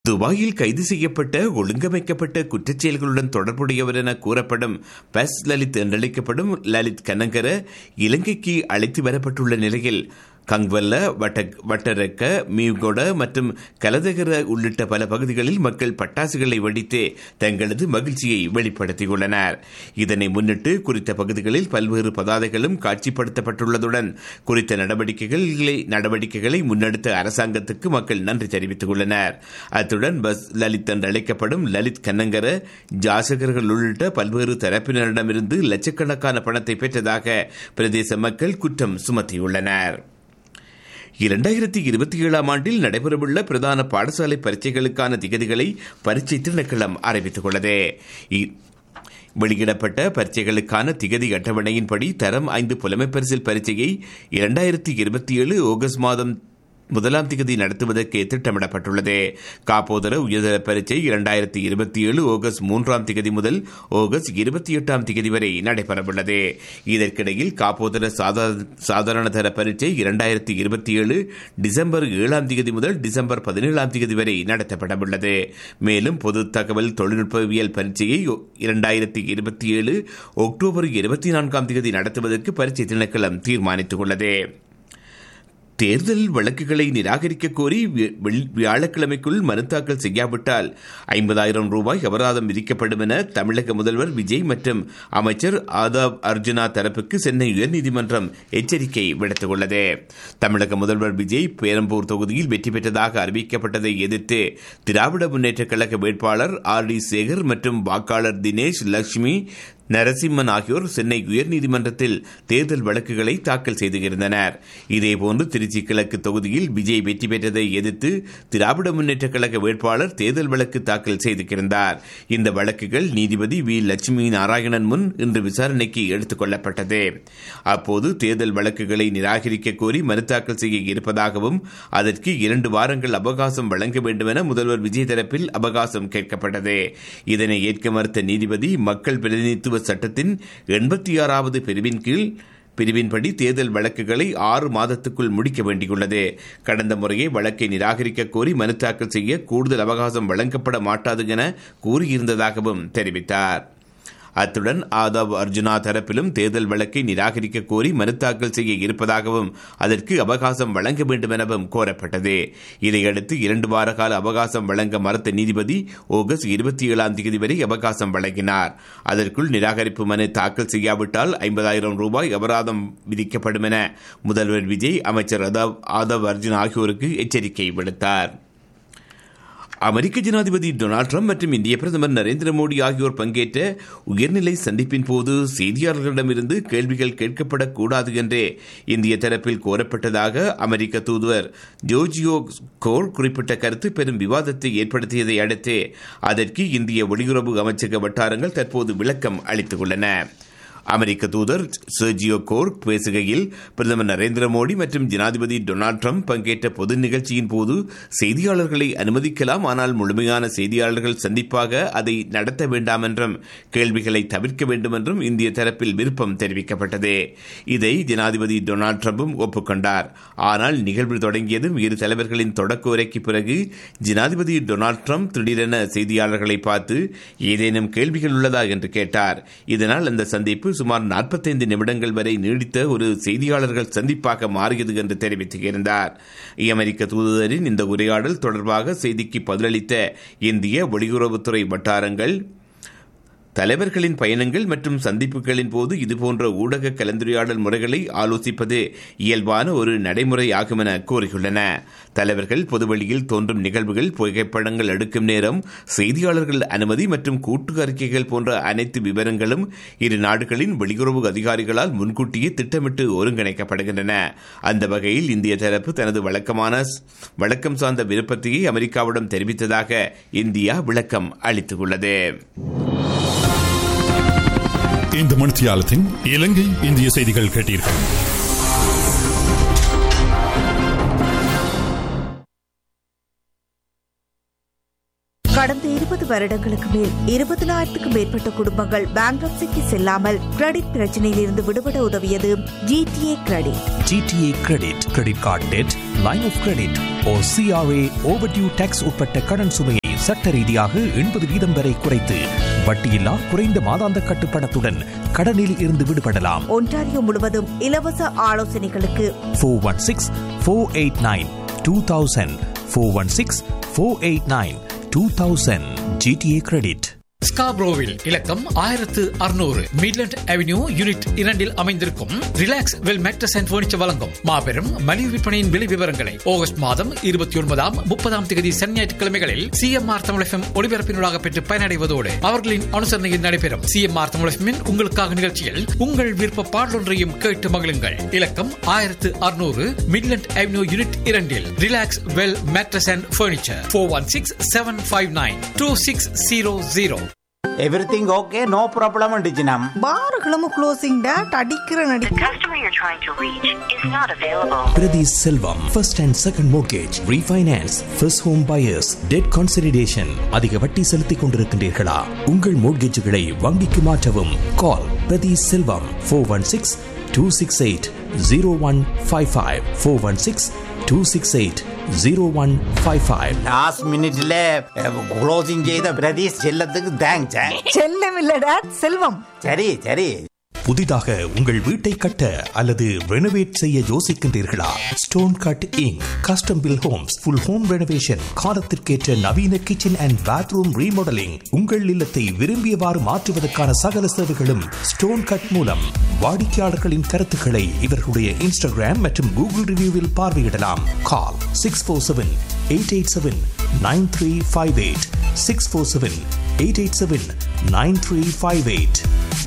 துபாயில் கைது செய்யப்பட்ட ஒழுங்கமைக்கப்பட்ட குற்றச் செயல்களுடன் தொடர்புடையவர் என கூறப்படும் பஸ் லலித் என்றழைக்கப்படும் லலித் கனகர இலங்கைக்கு அழைத்து வரப்பட்டுள்ள நிலையில் கங்வல்ல வட்ட வட்டரக்க மீகொட மற்றும் கலதகர உள்ளிட்ட பல பகுதிகளில் மக்கள் பட்டாசுகளை வெடித்து தங்களது மகிழ்ச்சியை வெளிப்படுத்தியுள்ளனர் இதனை முன்னிட்டு குறித்த பகுதிகளில் பல்வேறு பதாதைகளும் காட்சிப்படுத்தப்பட்டுள்ளதுடன் குறித்த நடவடிக்கைகளை நடவடிக்கைகளை முன்னெடுத்த அரசாங்கத்துக்கு மக்கள் நன்றி தெரிவித்துள்ளனர் அத்துடன் பஸ் லலித் என்று அழைக்கப்படும் லலித் கண்ணங்கர ஜாசகர்கள் உள்ளிட்ட பல்வேறு தரப்பினரிடமிருந்து லட்சக்கணக்கான பணத்தை பெற்றதாக பிரதேச மக்கள் குற்றம் சுமத்தியுள்ளனர் இரண்டாயிரத்தி இருபத்தி ஏழாம் ஆண்டில் நடைபெறவுள்ள பிரதான பாடசாலை பரீட்சைகளுக்கான திகதிகளை பரீட்சை திணைக்களம் அறிவித்துள்ளது வெளியிடப்பட்ட பரீட்சைகளுக்கான திகதி அட்டவணையின்படி தரம் ஐந்து புலமைப்பரிசில் பரீட்சையை இரண்டாயிரத்தி இருபத்தி ஏழு ஆகஸ்ட் மாதம் முதலாம் திகதி நடத்துவதற்கு திட்டமிடப்பட்டுள்ளது காப்போதர உயர்தர பரீட்சை இரண்டாயிரத்தி இருபத்தி ஏழு ஆகஸ்ட் மூன்றாம் திகதி முதல் ஆகஸ்ட் இருபத்தி எட்டாம் திகதி வரை நடைபெறவுள்ளது இதற்கிடையில் காப்போதர சாதாரண தர பரீட்சை இரண்டாயிரத்தி இருபத்தி ஏழு டிசம்பர் ஏழாம் திகதி முதல் டிசம்பர் பதினேழாம் திகதி வரை நடத்தப்படவுள்ளது மேலும் பொது தகவல் தொழில்நுட்பவியல் பரீட்சையை இரண்டாயிரத்தி இருபத்தி ஏழு அக்டோபர் இருபத்தி நான்காம் திகதி நடத்துவதற்கு பரீட்சை திணைக்களம் தீர்மானித்துள்ளது தேர்தல் வழக்குகளை நிராகரிக்க கோரி வியாழக்கிழமைக்குள் மனு தாக்கல் செய்யாவிட்டால் ஐம்பதாயிரம் ரூபாய் அபராதம் விதிக்கப்படும் என தமிழக முதல்வர் விஜய் மற்றும் அமைச்சர் ஆதாப் அர்ஜுனா தரப்புக்கு சென்னை உயர்நீதிமன்றம் எச்சரிக்கை விடுத்துள்ளது தமிழக முதல்வர் விஜய் பேரம்பூர் தொகுதியில் வெற்றி பெற்றதாக அறிவிக்கப்பட்டதை எதிர்த்து திராவிட முன்னேற்றக் கழக வேட்பாளர் ஆர் டி சேகர் மற்றும் வாக்காளர் தினேஷ் லட்சுமி நரசிம்மன் ஆகியோர் சென்னை உயர்நீதிமன்றத்தில் தேர்தல் வழக்குகளை தாக்கல் செய்திருந்தனர் இதேபோன்று திருச்சி கிழக்கு தொகுதியில் விஜய் வெற்றி பெற்றதை எதிர்த்து திராவிட முன்னேற்றக் கழக வேட்பாளர் தேர்தல் வழக்கு தாக்கல் செய்திருந்தார் இந்த வழக்குகள் நீதிபதி வி லட்சுமி நாராயணன் முன் இன்று விசாரணைக்கு எடுத்துக் கொள்ளப்பட்டது அப்போது தேர்தல் வழக்குகளை நிராகரிக்க கோரி மனு தாக்கல் செய்ய இருப்பதாகவும் அதற்கு இரண்டு வாரங்கள் அவகாசம் வழங்க வேண்டும் என முதல்வர் விஜய் தரப்பில் அவகாசம் கேட்கப்பட்டது இதனை ஏற்க மறுத்த நீதிபதி மக்கள் பிரதிநிதித்துவ சட்டத்தின் எண்பத்தி ஆறாவது பிரிவின் கீழ் பிரிவின்படி தேர்தல் வழக்குகளை ஆறு மாதத்துக்குள் முடிக்க வேண்டியுள்ளது கடந்த முறையே வழக்கை நிராகரிக்க கோரி மனு தாக்கல் செய்ய கூடுதல் அவகாசம் வழங்கப்பட மாட்டாது என கூறியிருந்ததாகவும் தெரிவித்தார் அத்துடன் ஆதவ் அர்ஜுனா தரப்பிலும் தேர்தல் வழக்கை நிராகரிக்க கோரி மனு தாக்கல் செய்ய இருப்பதாகவும் அதற்கு அவகாசம் வழங்க வேண்டும் எனவும் கோரப்பட்டது இதையடுத்து இரண்டு வார கால அவகாசம் வழங்க மறுத்த நீதிபதி ஆகஸ்ட் இருபத்தி ஏழாம் தேதி வரை அவகாசம் வழங்கினார் அதற்குள் நிராகரிப்பு மனு தாக்கல் செய்யாவிட்டால் ஐம்பதாயிரம் ரூபாய் அபராதம் விதிக்கப்படும் என முதல்வர் விஜய் அமைச்சர் ஆதவ் அர்ஜுன் ஆகியோருக்கு எச்சரிக்கை விடுத்தார் அமெரிக்க ஜனாதிபதி டொனால்டு ட்ரம்ப் மற்றும் இந்திய பிரதமர் நரேந்திர மோடி ஆகியோர் பங்கேற்ற உயர்நிலை சந்திப்பின் போது செய்தியாளர்களிடமிருந்து கேள்விகள் கேட்கப்படக்கூடாது என்றே இந்திய தரப்பில் கோரப்பட்டதாக அமெரிக்க தூதுவர் ஜோர்ஜியோ கோர் குறிப்பிட்ட கருத்து பெரும் விவாதத்தை ஏற்படுத்தியதை அடுத்து அதற்கு இந்திய வெளியுறவு அமைச்சக வட்டாரங்கள் தற்போது விளக்கம் அளித்துள்ளன அமெரிக்க தூதர் சர்ஜியோ கோர்க் பேசுகையில் பிரதமர் நரேந்திர மோடி மற்றும் ஜனாதிபதி டொனால்டு ட்ரம்ப் பங்கேற்ற பொது நிகழ்ச்சியின் போது செய்தியாளர்களை அனுமதிக்கலாம் ஆனால் முழுமையான செய்தியாளர்கள் சந்திப்பாக அதை நடத்த வேண்டாம் என்றும் கேள்விகளை தவிர்க்க வேண்டும் என்றும் இந்திய தரப்பில் விருப்பம் தெரிவிக்கப்பட்டது இதை ஜனாதிபதி டொனால்டு ட்ரம்பும் ஒப்புக்கொண்டார் ஆனால் நிகழ்வு தொடங்கியதும் இரு தலைவர்களின் தொடக்க உரைக்கு பிறகு ஜனாதிபதி டொனால்டு ட்ரம்ப் திடீரென செய்தியாளர்களை பார்த்து ஏதேனும் கேள்விகள் உள்ளதா என்று கேட்டார் இதனால் அந்த சந்திப்பு சுமார் நாற்பத்தைந்து நிமிடங்கள் வரை நீடித்த ஒரு செய்தியாளர்கள் சந்திப்பாக மாறியது என்று தெரிவித்திருந்தார் அமெரிக்க தூதுவரின் இந்த உரையாடல் தொடர்பாக செய்திக்கு பதிலளித்த இந்திய வெளியுறவுத்துறை வட்டாரங்கள் தலைவர்களின் பயணங்கள் மற்றும் சந்திப்புகளின் போது இதுபோன்ற ஊடக கலந்துரையாடல் முறைகளை ஆலோசிப்பது இயல்பான ஒரு நடைமுறை ஆகும் என கூறியுள்ளன தலைவர்கள் பொதுவெளியில் தோன்றும் நிகழ்வுகள் புகைப்படங்கள் எடுக்கும் நேரம் செய்தியாளர்கள் அனுமதி மற்றும் கூட்டு அறிக்கைகள் போன்ற அனைத்து விவரங்களும் இரு நாடுகளின் வெளியுறவு அதிகாரிகளால் முன்கூட்டியே திட்டமிட்டு ஒருங்கிணைக்கப்படுகின்றன அந்த வகையில் இந்திய தரப்பு தனது வழக்கமான வழக்கம் சார்ந்த விருப்பத்தையே அமெரிக்காவிடம் தெரிவித்ததாக இந்தியா விளக்கம் அளித்துள்ளது இந்த மணித்தியாலத்தின் இலங்கை இந்திய செய்திகள் கேட்டீர்கள் கடந்த இருபது வருடங்களுக்கு மேல் இருபதினாயிரத்துக்கும் மேற்பட்ட குடும்பங்கள் பேங்க்ரப்சிக்கு செல்லாமல் கிரெடிட் பிரச்சனையில் இருந்து விடுபட உதவியது GTA credit GTA credit credit card debt line of credit ஓ சிஆர்ஏ ஓவர்டியூ டேக்ஸ் உட்பட்ட கடன் சுமையை சட்ட ரீதியாக எண்பது வீதம் வரை குறைத்து வட்டியில்லா குறைந்த மாதாந்த கட்டுப்பணத்துடன் கடனில் இருந்து விடுபடலாம் ஒன்டாரியோ முழுவதும் இலவச ஆலோசனைகளுக்கு four one six four eight nine two thousand four one six four eight nine two thousand GTA credit ஸ்காப்ரோவில் இலக்கம் ஆயிரத்து அறுநூறு மிட்லண்ட் அவென்யூ யூனிட் இரண்டில் அமைந்திருக்கும் Relax Well mattress and furniture வழங்கும் மாபெரும் மலிவு விற்பனையின் விலை விவரங்களை ஆகஸ்ட் மாதம் இருபத்தி ஒன்பதாம் முப்பதாம் தேதி சனி ஞாயிற்றுக்கிழமைகளில் சிஎம்ஆர் தமிழ் எஃப்எம் ஒளிபரப்பினராக பெற்று பயனடைவதோடு அவர்களின் அனுசரணையில் நடைபெறும் சிஎம்ஆர் தமிழ் எஃப்எம்மின் உங்களுக்காக நிகழ்ச்சியில் உங்கள் விருப்ப பாடலொன்றையும் கேட்டு மகிழுங்கள் இலக்கம் ஆயிரத்து அறுநூறு மிட்லண்ட் அவென்யூ யூனிட் இரண்டில் Relax Well mattress and furniture four one six seven five nine two six zero zero everything okay no problem டிஜினம் பாருகளும் க்ளோசிங் டேட் அடிக்கிற நடி The customer you're trying to reach is not available. Prathi Selvam first and second mortgage refinance first home buyers debt consideration அதிக வட்டி செலுத்திக் கொண்டிருக்கின்றீர்களா உங்கள் மோர்கேஜுகளை வங்கிக்கு மாற்றவும் call Prathi Selvam four one six two six eight zero one five five four one six two six eight zero one five five last மினிட்ல closing செய்த பிரதீஷ் செல்லத்துக்கு thanks செல்லம் இல்ல டேட் செல்வம் சரி சரி புதிதாக உங்கள் வீட்டை கட்ட அல்லது ரெனோவேட் செய்ய யோசிக்கின்றீர்களா stone cutting custom built homes full home renovation காலத்திற்கேற்ற நவீன கிச்சன் அண்ட் பாத்ரூம் ரீமாடலிங் உங்கள் இல்லத்தை விரும்பியவாறு மாற்றுவதற்கான சகல சேவைகளும் ஸ்டோன் கட் மூலம் வாடிக்கையாளர்களின் கருத்துக்களை இவர்களுடைய இன்ஸ்டாகிராம் மற்றும் கூகுள் ரிவ்யூவில் பார்வையிடலாம் call six four seven eight eight seven nine three five eight six four seven eight eight seven nine three five eight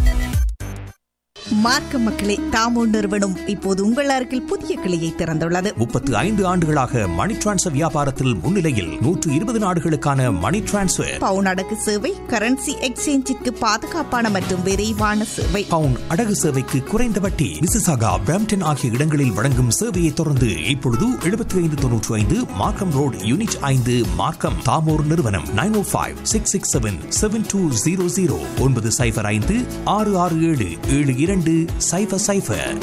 மார்க்க மக்களே தாமோ நிறுவனம் இப்போது உங்கள் அருகில் புதிய கிளையை திறந்துள்ளது முப்பத்து ஐந்து ஆண்டுகளாக மணி டிரான்ஸ்ஃபர் வியாபாரத்தில் முன்னிலையில் நூற்று இருபது நாடுகளுக்கான மணி டிரான்ஸ்ஃபர் பவுன் அடகு சேவை கரன்சி எக்ஸ்சேஞ்சிற்கு பாதுகாப்பான மற்றும் விரைவான சேவை பவுன் அடகு சேவைக்கு குறைந்த வட்டி மிசிசாகா பிராம்டன் ஆகிய இடங்களில் வழங்கும் சேவையை தொடர்ந்து இப்பொழுது எழுபத்தி ஐந்து தொன்னூற்றி ஐந்து மார்க்கம் ரோடு யூனிட் ஐந்து மார்க்கம் தாமோர் நிறுவனம் nine O five six six seven seven two zero zero ஒன்பது சைபர் ஐந்து ஆறு ஆறு ஏழு ஏழு இரண்டு சைபர் சைபர்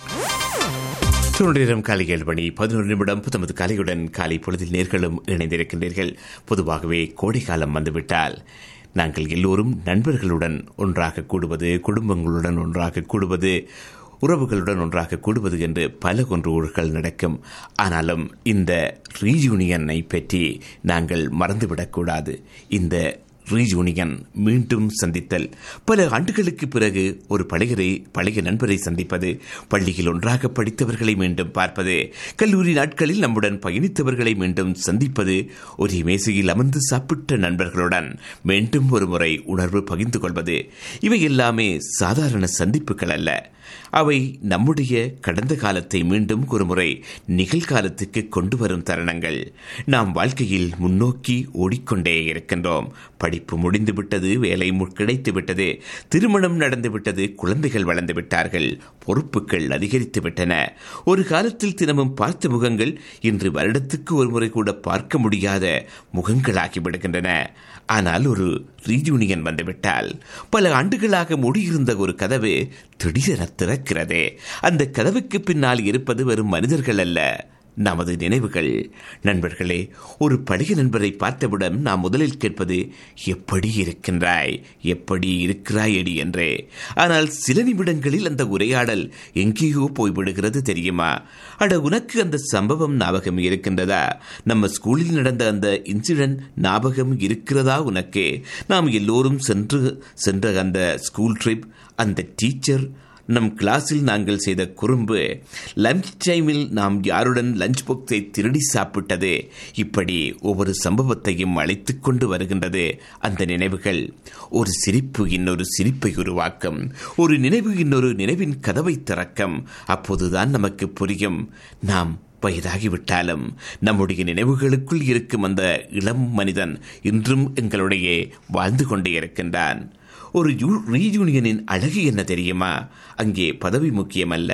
நேரம் காலை ஏழு மணி பதினொரு நிமிடம் புத்தமது கலையுடன் காலை பொழுதில் நேர்களும் இணைந்திருக்கின்றீர்கள் பொதுவாகவே கோடைக்காலம் வந்துவிட்டால் நாங்கள் எல்லோரும் நண்பர்களுடன் ஒன்றாக கூடுவது குடும்பங்களுடன் ஒன்றாக கூடுவது உறவுகளுடன் ஒன்றாக கூடுவது என்று பல கொன்றூர்கள் நடக்கும் ஆனாலும் இந்த ரீயூனியனை பற்றி நாங்கள் மறந்துவிடக்கூடாது இந்த ரீயூனியன் மீண்டும் சந்தித்தல் பல ஆண்டுகளுக்கு பிறகு ஒரு பழையரை பழைய நண்பரை சந்திப்பது பள்ளியில் ஒன்றாக படித்தவர்களை மீண்டும் பார்ப்பது கல்லூரி நாட்களில் நம்முடன் பயணித்தவர்களை மீண்டும் சந்திப்பது ஒரே மேசையில் அமர்ந்து சாப்பிட்ட நண்பர்களுடன் மீண்டும் ஒரு முறை உணர்வு பகிர்ந்து கொள்வது இவை எல்லாமே சாதாரண சந்திப்புகள் அல்ல அவை நம்முடைய கடந்த காலத்தை மீண்டும் ஒருமுறை நிகழ்காலத்துக்கு கொண்டு வரும் தருணங்கள் நாம் வாழ்க்கையில் முன்னோக்கி ஓடிக்கொண்டே இருக்கின்றோம் படிப்பு முடிந்துவிட்டது வேலை கிடைத்து விட்டது திருமணம் நடந்துவிட்டது குழந்தைகள் வளர்ந்து விட்டார்கள் பொறுப்புகள் அதிகரித்து விட்டன ஒரு காலத்தில் தினமும் பார்த்த முகங்கள் இன்று வருடத்துக்கு ஒரு முறை கூட பார்க்க முடியாத முகங்களாகி விடுகின்றன ஆனால் ஒரு ரீயூனியன் வந்துவிட்டால் பல ஆண்டுகளாக மூடியிருந்த ஒரு கதவு திடீரென திறக்கிறது அந்த கதவுக்கு பின்னால் இருப்பது வெறும் மனிதர்கள் அல்ல நமது நினைவுகள் நண்பர்களே ஒரு பழைய நண்பரை பார்த்தவுடன் நாம் முதலில் கேட்பது எப்படி இருக்கின்றாய் எப்படி இருக்கிறாய் அடி என்றே ஆனால் சில நிமிடங்களில் அந்த உரையாடல் எங்கேயோ போய்விடுகிறது தெரியுமா அட உனக்கு அந்த சம்பவம் ஞாபகம் இருக்கின்றதா நம்ம ஸ்கூலில் நடந்த அந்த இன்சிடென்ட் ஞாபகம் இருக்கிறதா உனக்கு நாம் எல்லோரும் சென்று சென்ற அந்த ஸ்கூல் ட்ரிப் அந்த டீச்சர் நம் கிளாஸில் நாங்கள் செய்த குறும்பு லஞ்ச் டைமில் நாம் யாருடன் லஞ்ச் பாக்ஸை திருடி சாப்பிட்டது இப்படி ஒவ்வொரு சம்பவத்தையும் அழைத்துக் கொண்டு வருகின்றது அந்த நினைவுகள் ஒரு சிரிப்பு இன்னொரு சிரிப்பை உருவாக்கும் ஒரு நினைவு இன்னொரு நினைவின் கதவை திறக்கும் அப்போதுதான் நமக்கு புரியும் நாம் வயதாகிவிட்டாலும் நம்முடைய நினைவுகளுக்குள் இருக்கும் அந்த இளம் மனிதன் இன்றும் எங்களுடைய வாழ்ந்து கொண்டே இருக்கின்றான் ஒரு ரீயூனியனின் அழகு என்ன தெரியுமா அங்கே பதவி முக்கியமல்ல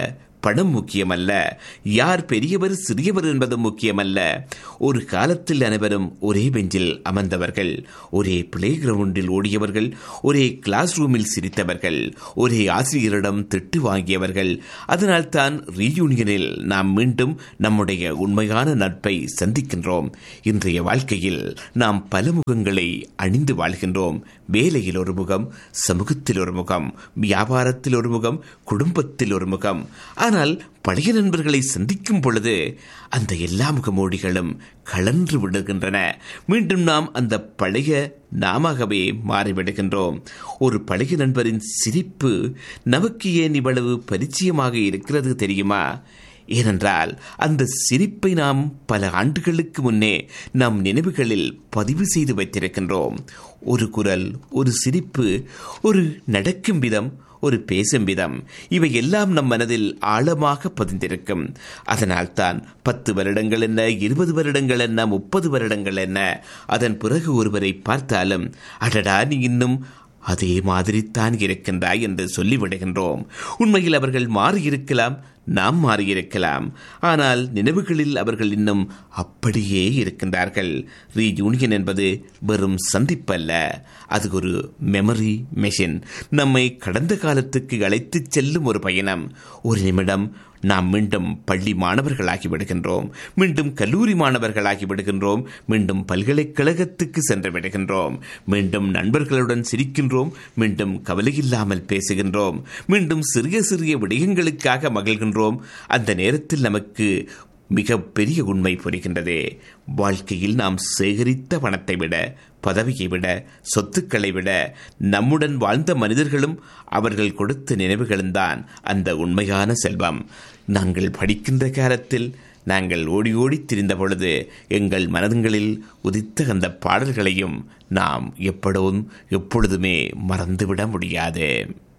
பணம் முக்கியமல்ல யார் பெரியவர் சிறியவர் என்பதும் முக்கியமல்ல ஒரு காலத்தில் அனைவரும் ஒரே பெஞ்சில் அமர்ந்தவர்கள் ஒரே பிளே கிரவுண்டில் ஓடியவர்கள் ஒரே கிளாஸ் ரூமில் சிரித்தவர்கள் ஒரே ஆசிரியரிடம் திட்டு வாங்கியவர்கள் அதனால் தான் ரீயூனியனில் நாம் மீண்டும் நம்முடைய உண்மையான நட்பை சந்திக்கின்றோம் இன்றைய வாழ்க்கையில் நாம் பல முகங்களை அணிந்து வாழ்கின்றோம் வேலையில் ஒரு முகம் சமூகத்தில் ஒரு முகம் வியாபாரத்தில் ஒரு முகம் குடும்பத்தில் ஒரு முகம் ஆனால் பழைய நண்பர்களை சந்திக்கும் பொழுது அந்த எல்லா முகமூடிகளும் கலன்று விடுகின்றன மீண்டும் நாம் அந்த பழைய நாமவே மாறிவிடுகின்றோம் ஒரு பழைய நண்பரின் சிரிப்பு நமக்கு ஏன் இவ்வளவு பரிச்சயமாக இருக்கிறது தெரியுமா ஏனென்றால் அந்த சிரிப்பை நாம் பல ஆண்டுகளுக்கு முன்னே நம் நினைவுகளில் பதிவு செய்து வைத்திருக்கின்றோம் ஒரு குரல் ஒரு சிரிப்பு ஒரு நடக்கும் விதம் ஒரு பேசும் விதம் இவை எல்லாம் நம் மனதில் ஆழமாக பதிந்திருக்கும் அதனால்தான் பத்து வருடங்கள் என்ன இருபது வருடங்கள் என்ன முப்பது வருடங்கள் என்ன அதன் பிறகு ஒருவரை பார்த்தாலும் அடடா நீ இன்னும் அதே மாதிரித்தான் இருக்கின்றாய் என்று சொல்லிவிடுகின்றோம் உண்மையில் அவர்கள் மாறியிருக்கலாம் நாம் மாறியிருக்கலாம் ஆனால் நினைவுகளில் அவர்கள் இன்னும் அப்படியே இருக்கின்றார்கள் ரீயூனியன் என்பது வெறும் சந்திப்பல்ல அது ஒரு மெமரி மெஷின் நம்மை கடந்த காலத்துக்கு அழைத்துச் செல்லும் ஒரு பயணம் ஒரு நிமிடம் நாம் மீண்டும் பள்ளி மாணவர்களாகி விடுகின்றோம் மீண்டும் கல்லூரி மாணவர்களாகி விடுகின்றோம் மீண்டும் பல்கலைக்கழகத்துக்கு சென்று விடுகின்றோம் மீண்டும் நண்பர்களுடன் சிரிக்கின்றோம் மீண்டும் கவலையில்லாமல் பேசுகின்றோம் மீண்டும் சிறிய சிறிய விடயங்களுக்காக மகிழ்கின்றோம் அந்த நேரத்தில் நமக்கு மிக பெரிய உண்மை புரிகின்றது வாழ்க்கையில் நாம் சேகரித்த பணத்தை விட பதவியை விட சொத்துக்களை விட நம்முடன் வாழ்ந்த மனிதர்களும் அவர்கள் கொடுத்த நினைவுகளும் தான் அந்த உண்மையான செல்வம் நாங்கள் படிக்கின்ற காலத்தில் நாங்கள் ஓடி ஓடி திரிந்த பொழுது எங்கள் மனதுங்களில் உதித்த அந்த பாடல்களையும் நாம் எப்படவும் எப்பொழுதுமே மறந்துவிட முடியாது